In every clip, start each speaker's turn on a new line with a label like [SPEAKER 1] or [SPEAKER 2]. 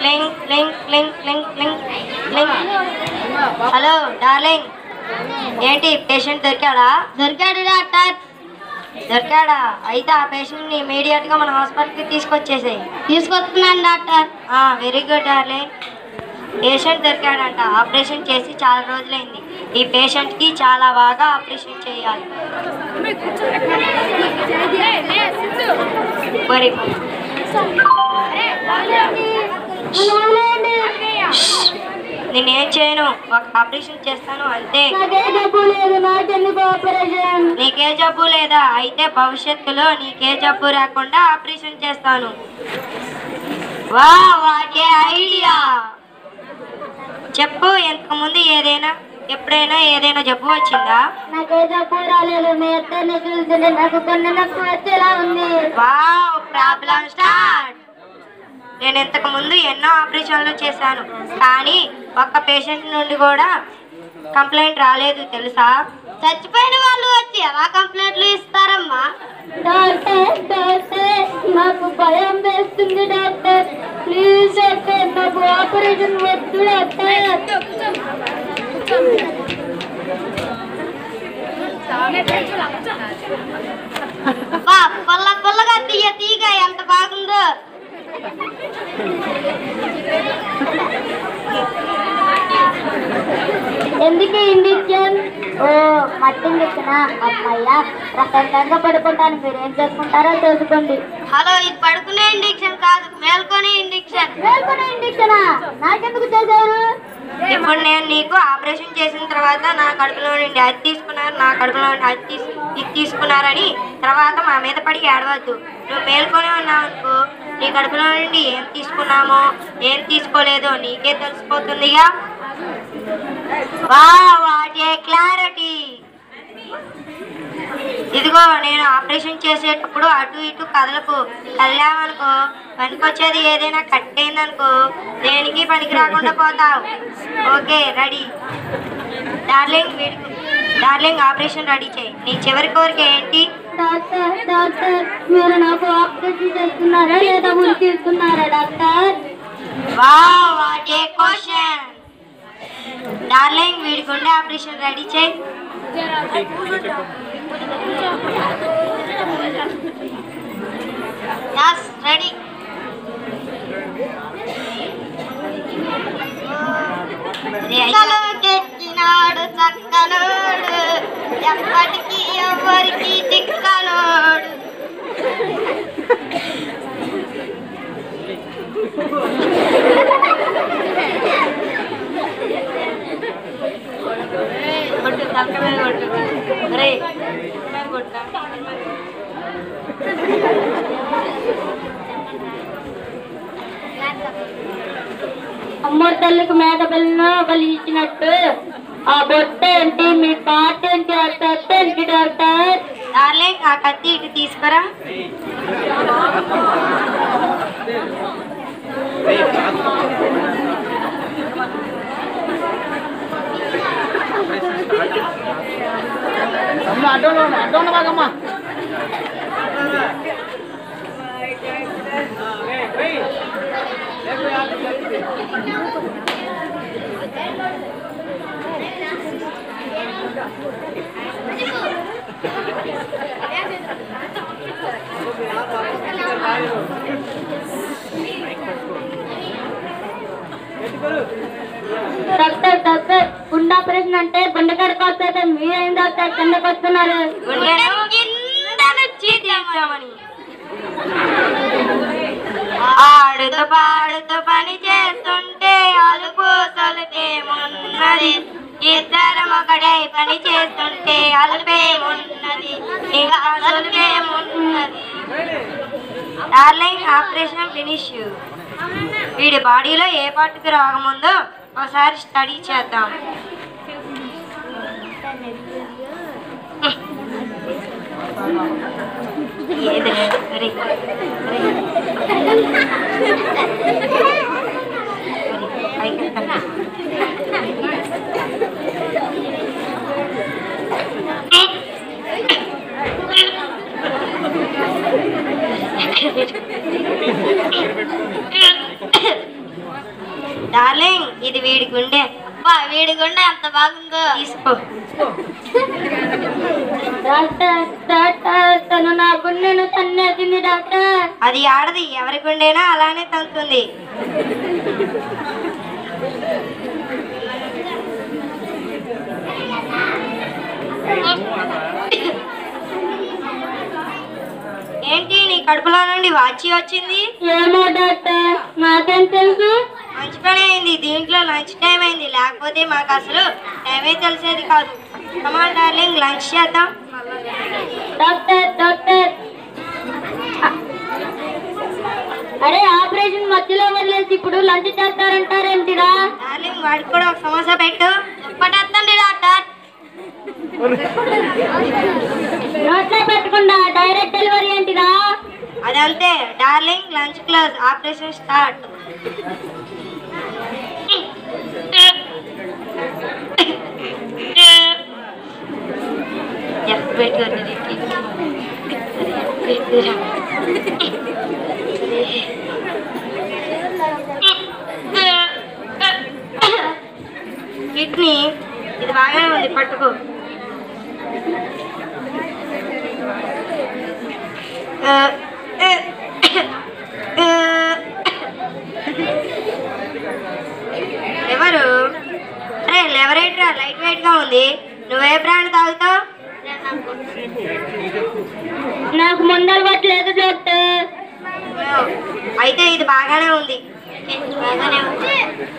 [SPEAKER 1] క్లింగ్ క్లింగ్ క్లింగ్ క్లింగ్ క్లింగ్ క్లింగ్ హలో డార్లింగ్ ఏంటి పేషెంట్ దొరికాడా
[SPEAKER 2] దొరికాడు డాక్టర్
[SPEAKER 1] దొరికాడా అయితే ఆ పేషెంట్ని ఇమీడియట్గా మన హాస్పిటల్కి తీసుకొచ్చేసాయి
[SPEAKER 2] తీసుకొస్తున్నాను doctor
[SPEAKER 1] very good darling patient దొరికాడంట ఆపరేషన్ చేసి చాలా రోజులైంది ఈ పేషెంట్కి చాలా బాగా ఆపరేషన్ చేయాలి మరి నేనేం చేయను ఒక ఆపరేషన్ చేస్తాను అంతే
[SPEAKER 2] నాకే డబ్బు లేదు నాకెందుకు ఆపరేషన్
[SPEAKER 1] నీకే జబ్బు లేదా అయితే భవిష్యత్తులో నీకే జబ్బు రాకుండా ఆపరేషన్ చేస్తాను వా వాటే ఐడియా చెప్పు ఇంతకు ముందు ఏదైనా ఎప్పుడైనా ఏదైనా జబ్బు వచ్చిందా
[SPEAKER 2] నాకే డబ్బు రాలేదు మీ అత్తని చూస్తుంటే నాకు కొన్ని నొప్పి వచ్చేలా ఉంది
[SPEAKER 1] వావ్ ప్రాబ్లం స్టార్ట్ నేను ఇంతకు ముందు ఎన్నో ఆపరేషన్లు చేశాను కానీ ఒక్క పేషెంట్ నుండి కూడా కంప్లైంట్ రాలేదు తెలుసా
[SPEAKER 2] చచ్చిపోయిన వాళ్ళు వచ్చి ఎలా కంప్లైంట్లు ఇస్తారమ్మా డాక్టర్ డాక్టర్ నాకు భయం వేస్తుంది డాక్టర్ ప్లీజ్ డాక్టర్ నాకు ఆపరేషన్ వద్దు డాక్టర్ బా పొల్ల పొల్లగా తీయ తీగ ఎంత బాగుందో ఎందుకు ఇండిక్షన్ ఓ మట్టి ఇండిక్షన్ అమ్మయ్యా ప్రశాంతంగా పడుకుంటాను మీరు ఏం చేసుకుంటారో తెలుసుకోండి హలో ఇది పడుకునే ఇండిక్షన్ కాదు మేల్కొనే ఇండిక్షన్ మేల్కొనే ఇండిక్షనా నాకెందుకు చేశారు
[SPEAKER 1] ఇప్పుడు నేను నీకు ఆపరేషన్ చేసిన తర్వాత నా కడుపులో నుండి అది తీసుకున్నారు నా కడుపులో నుండి అది తీసు ఇది తీసుకున్నారని తర్వాత మా మీద పడి ఏడవద్దు నువ్వు మేల్కొని ఉన్నావు అనుకో నీ కడుపులో నుండి ఏం తీసుకున్నామో ఏం తీసుకోలేదో నీకే తెలిసిపోతుందిగా వా వాట్ ఏ క్లారిటీ ఇదిగో నేను ఆపరేషన్ చేసేటప్పుడు అటు ఇటు కదలకు కదిలామనుకో పనికొచ్చేది ఏదైనా కట్ అయిందనుకో దేనికి పనికి రాకుండా పోతావు ఓకే రెడీ డార్లింగ్ వీడికి డార్లింగ్ ఆపరేషన్ రెడీ చేయి నీ చివరి కోరిక ఏంటి
[SPEAKER 2] డాక్టర్ డాక్టర్ మీరు నాకు ఆపరేషన్ చేస్తున్నారా లేదా ముందు చేస్తున్నారా డాక్టర్
[SPEAKER 1] వా వాట్ ఏ క్వశ్చన్ డార్లింగ్ వీడి గుండె ఆపరేషన్ రెడీ చేయి యస్ రెడీ
[SPEAKER 2] కెక్కినాడు చక్కనోడు ఎప్పటికీ ఎవరికి చిక్కనోడు
[SPEAKER 1] కొట్టు తలక మీద కొట్టు రే కొట్టా
[SPEAKER 2] అమ్మ తల్లికి మేక పిల్లను బలి ఇచ్చినట్టు ఆ బొట్ట ఏంటి మీ పాట ఏంటి ఆ చెత్త ఏంటి డాక్టర్
[SPEAKER 1] డార్లింగ్ ఆ కత్తి ఇటు తీసుకురా
[SPEAKER 3] అమ్మ అడ్డం అడ్డం బాగమ్మా
[SPEAKER 2] డాక్టర్ డాక్టర్ గుండె ఆపరేషన్ అంటే గుండెకాడ కోస్తే మీరేం డాక్టర్ కిందకు వస్తున్నారు
[SPEAKER 1] గుండెను కింద నుంచి తీద్దామని ఆడుతూ పాడుతూ పని చేస్తుంటే అలుపు సొలుపేమున్నది ఇద్దరం ఒకటై పని చేస్తుంటే అలుపేమున్నది ఇక అసలుపేమున్నది డార్లింగ్ ఆపరేషన్ ఫినిష్ వీడి బాడీలో ఏ పార్ట్కి రోగం ఉందో ఒకసారి స్టడీ చేద్దాం ఏది రే, రే. పైకి ఎత్తండి. డార్లింగ్ ఇది వీడి గుండె
[SPEAKER 2] అబ్బా వీడి గుండె ఎంత బాగుందో
[SPEAKER 1] తీసుకో
[SPEAKER 2] డాక్టర్ డాక్టర్ తను నా గుండెను తన్నేసింది డాక్టర్
[SPEAKER 1] అది ఆడది ఎవరి గుండెనా అలానే తంతుంది ఏంటి నీ కడుపులో నుండి వాచి వచ్చింది
[SPEAKER 2] ఏమో డాక్టర్ నాకేం తెలుసు
[SPEAKER 1] మంచి పని అయింది దీంట్లో లంచ్ టైం అయింది లేకపోతే మాకు అసలు టైమే తెలిసేది కాదు కమాన్ డార్లింగ్ లంచ్ చేద్దాం
[SPEAKER 2] డాక్టర్ డాక్టర్ అరే ఆపరేషన్ మధ్యలో వదిలేసి ఇప్పుడు లంచ్ చేస్తారంటారేంటిరా
[SPEAKER 1] డార్లింగ్ వాడికి కూడా ఒక సమోసా పెట్టు
[SPEAKER 2] పట్టేస్తండి డాక్టర్ నోట్లో పెట్టకుండా డైరెక్ట్ డెలివరీ ఏంటిరా
[SPEAKER 1] అదంతే darling lunch close operation start kidney ఇది బాగానే ఉంది పట్టుకో ఆ, ఆ, ఆ. ఎవరు అరే లెవరేట్రా లైట్ వెయిట్ గా ఉంది నువ్వే బ్రాండ్ తాగుతావు
[SPEAKER 2] నాకు ముందలు పట్టలేదు డాక్టర్
[SPEAKER 1] అయితే ఇది బాగానే ఉంది బాగానే ఉంది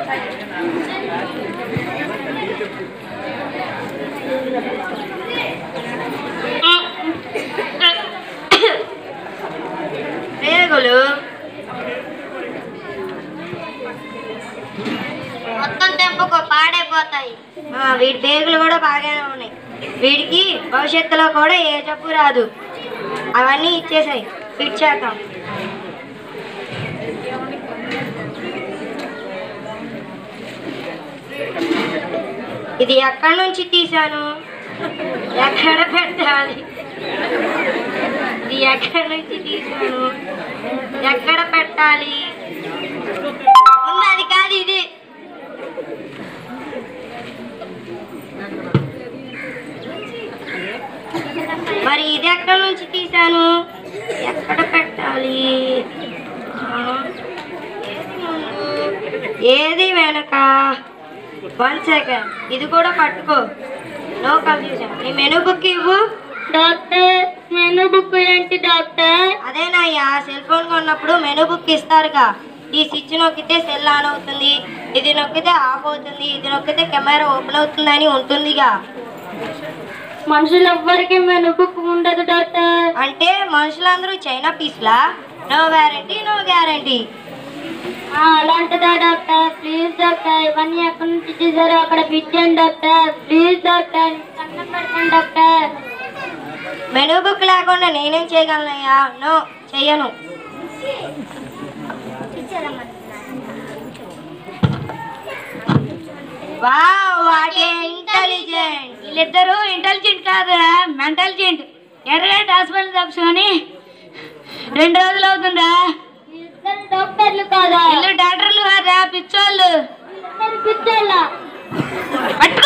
[SPEAKER 1] రేగులు
[SPEAKER 2] మొత్తం తెంపుకో పాడైపోతాయి
[SPEAKER 1] ఆ, వీడి బేగులు కూడా బాగానే ఉన్నాయి వీడికి భవిష్యత్తులో కూడా ఏ జబ్బు రాదు అవన్నీ ఇచ్చేసాయి ఫిట్ చేద్దాం ఇది ఎక్కడి నుంచి తీసాను ఎక్కడ పెట్టాలి ఇది ఎక్కడి నుంచి తీసాను ఎక్కడ పెట్టాలి
[SPEAKER 2] ఉన్నది కాదు ఇది
[SPEAKER 1] మరి ఇది ఎక్కడి నుంచి తీసాను ఎక్కడ పెట్టాలి ఆ, ఏది ముందు ఏది వెనక వన్ సెకండ్ ఇది కూడా పట్టుకో నో కన్ఫ్యూజన్ నీ మెనూ బుక్ ఇవ్వు
[SPEAKER 2] డాక్టర్ మెనూ బుక్ ఏంటి డాక్టర్
[SPEAKER 1] అదేనయ్యా సెల్ ఫోన్ కొన్నప్పుడు మెనూ బుక్ ఇస్తారుగా ఈ స్విచ్ నొక్కితే సెల్ ఆన్ అవుతుంది ఇది నొక్కితే ఆఫ్ అవుతుంది ఇది నొక్కితే కెమెరా ఓపెన్ అవుతుందని ఉంటుందిగా
[SPEAKER 2] మనుషులు ఎవ్వరికి మెనూ బుక్ ఉండదు డాక్టర్
[SPEAKER 1] అంటే మనుషులందరూ చైనా పీస్లా నో వ్యారంటీ నో గ్యారంటీ
[SPEAKER 2] ఆ, అలాంటిదా డాక్టర్ ప్లీజ్ డాక్టర్ ఇవన్నీ ఎక్కడి నుంచి తీసారో అక్కడ పిచ్చాను డాక్టర్ ప్లీజ్ డాక్టర్ కన్నం పెడతాను డాక్టర్
[SPEAKER 1] మెనూ బుక్ లేకుండా నేనేం చేయగలనయ్యా నో చెయ్యను వావ్ వాట్ ఇంటెలిజెంట్
[SPEAKER 3] వీళ్ళిద్దరూ ఇంటెలిజెంట్ కాదురా మెంటలిజెంట్ ఎర్రగడ్డ హాస్పిటల్ తప్పుకొని రెండు రోజులు అవుతుందా
[SPEAKER 2] ఇద్దరు డాక్టర్లు కాదా
[SPEAKER 3] వీళ్ళు డాక్టర్లు కాదా పిచ్చోళ్ళు
[SPEAKER 2] ఇద్దరు పిచ్చోళ్ళ
[SPEAKER 3] పట్టు